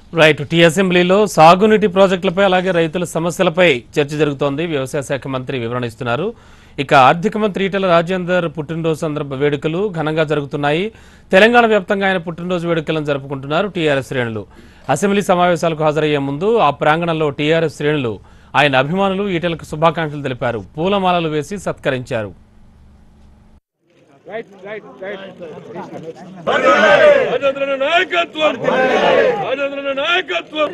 right tea అసెంబ్లీలో సాగునీటి ప్రాజెక్టులపై అలాగే రైతుల సమస్యలపై చర్చ జరుగుతోంది వ్యవసాయ శాఖ మంత్రి వివరణ ఇస్తున్నారు ఇక ఆర్థిక మంత్రి ఈటెల రాజేందర్ పుట్టినరోజు సందర్భ వేడుకలు ఘనంగా జరుగుతున్నాయి తెలంగాణ వ్యాప్తంగా ఆయన పుట్టినరోజు వేడుకలను జరుపుకుంటున్నారు టీఆర్ఎస్ శ్రేణులు అసెంబ్లీ సమావేశాలకు హాజరయ్యే ముందు ఆ ప్రాంగణంలో టీఆర్ఎస్ శ్రేణులు ఆయన అభిమానులు ఈటెలకు శుభాకాంక్షలు తెలిపారు పూలమాలలు వేసి సత్కరించారు రాజేంద్రన నాయకత్వం రాజేంద్రన నాయకత్వం